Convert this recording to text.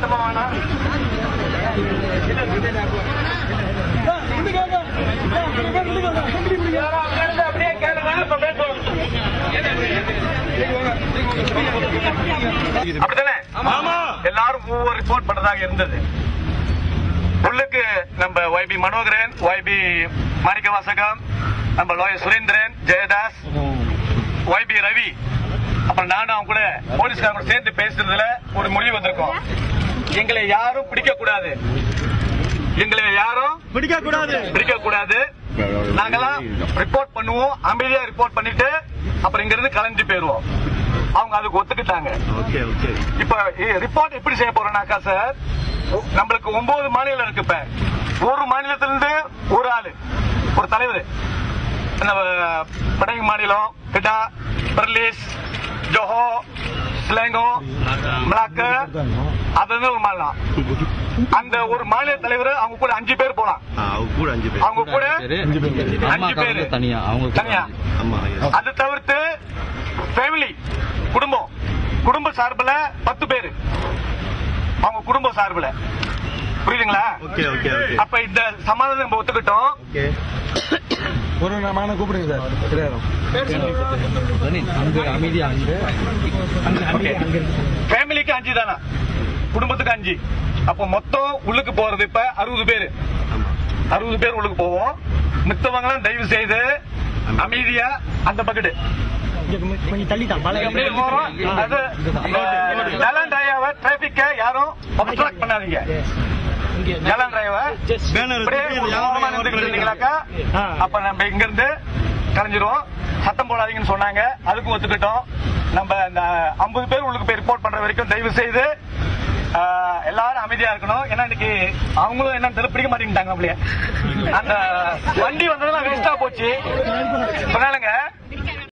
சத்தமா வேணாம் எல்லாரும் அங்கிருந்து அப்படியே கேளுங்க இப்ப பேசுவோம் அப்படித்தானே எல்லாரும் ஒவ்வொரு ரிப்போர்ட் பண்றதாக இருந்தது உள்ளுக்கு நம்ம ஒய்பி மனோகரன் ஒய்பி மாணிக்க வாசகம் நம்ம லோயர் சுரேந்திரன் ஜெயதாஸ் ஒய்பி ரவி அப்புறம் நானும் அவங்க கூட போலீஸ்காரங்க கூட சேர்ந்து பேசுறதுல ஒரு முடிவு வந்திருக்கோம் எங்களை யாரும் பிடிக்க கூடாது எங்களை யாரும் பிடிக்க கூடாது பிடிக்க கூடாது நாங்கெல்லாம் ரிப்போர்ட் பண்ணுவோம் அமைதியா ரிப்போர்ட் பண்ணிட்டு அப்புறம் இங்க இருந்து கலைஞ்சு போயிருவோம் அவங்க அதுக்கு ஒத்துக்கிட்டாங்க ஓகே ஓகே இப்ப ரிப்போர்ட் எப்படி செய்ய போறோம்னாக்கா சார் நம்மளுக்கு ஒன்பது மாநிலம் இருக்கு இப்ப ஒரு மாநிலத்திலிருந்து ஒரு ஆளு ஒரு தலைவர் நம்ம படகு மாநிலம் கிட்டா பெர்லிஸ் ஜோஹோ ஸ்லேங்கோ மிளாக்கு அது வந்து ஒரு மாநிலம் அந்த ஒரு மாநில தலைவர் அவங்க கூட அஞ்சு பேர் போலாம் அவங்க கூட அஞ்சு பேர் அவங்க கூட அஞ்சு அம்மாக்கா பேரு வந்து தனியா அவங்க தனியா ஆமா yes. அது தவிர்த்து ஃபேமிலி குடும்பம் குடும்ப சார்புல பத்து பேரு அவங்க குடும்ப சார்புல புரியுதுங்களா ஓகே ஓகே ஓகே அப்ப இந்த சமாதானம் நம்ம ஒத்துக்கிட்டோம் ஓகே ஒரு மான கூப்பிடுங்க சார் கிடையாது அங்க அமைதியா அங்க ஓகே ஃபேமிலிக்கு அஞ்சு தானா குடும்பத்துக்கு அஞ்சு அப்ப மொத்தம் உள்ளுக்கு போறது இப்ப அறுபது பேரு ஆமா அறுபது பேர் உள்ளுக்கு போவோம் மித்தவங்களாம் தயவு செய்து அமைதியா அந்த பக்கெட்டு கொஞ்சம் தள்ளி தான் அப்படியே போறோம். அது ஜலன் டிரைவ டிராபிக்க யாரும் obstruct பண்ணாதீங்க ஜலன் டிரைவ பேனர் அப்படியே ஓரமா நின்னுக்கிட்டு இருந்தீங்களாக்கா, அப்ப நம்ம இங்க இருந்து கலைஞ்சிருவோம் சத்தம் போடாதீங்கன்னு சொன்னாங்க அதுக்கும் ஒத்துக்கிட்டோம் நம்ம இந்த 50 பேர் உள்ளுக்கு போய் ரிப்போர்ட் பண்ற வரைக்கும் தயவு செய்து ஆ, எல்லாரும் அமைதியா இருக்கணும் ஏன்னா இன்னைக்கு அவங்களும் என்ன தெரியல பிடிக்க மாட்டேங்கிட்டாங்க அப்படியே அந்த வண்டி வந்ததெல்லாம் வேஸ்டா போச்சு சொன்னாலுங்க